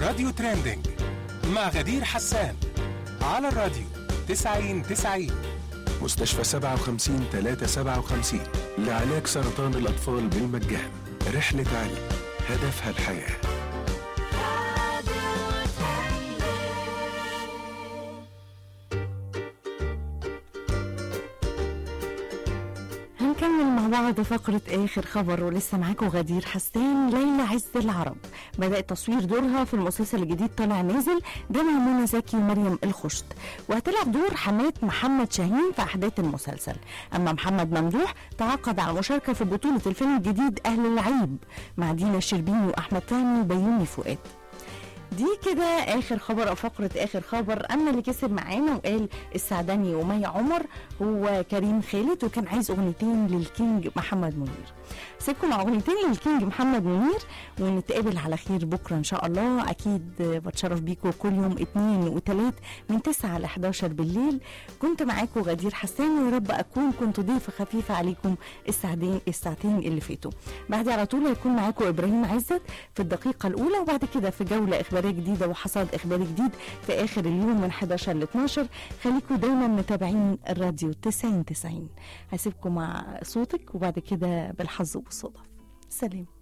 راديو تريندينج مع غدير حسان على الراديو 90 90 مستشفى 57 357 لعلاج سرطان الأطفال بالمجان رحلة علم هدفها الحياه هنكمل مع بعض فقرة آخر خبر ولسه معاكم غدير حسان ليلى عز العرب بدأت تصوير دورها في المسلسل الجديد طالع نازل ده مع منى زكي ومريم الخشت وهتلعب دور حماة محمد شاهين في أحداث المسلسل أما محمد ممدوح تعاقد على المشاركة في بطولة الفيلم الجديد أهل العيب مع دينا الشربيني وأحمد فهمي وبيومي فؤاد دي كده اخر خبر او فقره اخر خبر اما اللي كسب معانا وقال السعدني ومي عمر هو كريم خالد وكان عايز اغنيتين للكينج محمد منير سيبكم مع اغنيتين للكينج محمد منير ونتقابل على خير بكره ان شاء الله اكيد بتشرف بيكم كل يوم اثنين وثلاث من 9 ل 11 بالليل كنت معاكم غدير حسان ويا رب اكون كنت ضيفه خفيفه عليكم الساعتين الساعتين اللي فاتوا بعد على طول هيكون معاكم ابراهيم عزت في الدقيقه الاولى وبعد كده في جوله اخباريه جديده وحصاد اخباري جديد في اخر اليوم من 11 ل 12 خليكم دايما متابعين الراديو 90 90 هسيبكم مع صوتك وبعد كده بالحظ والصدف سلام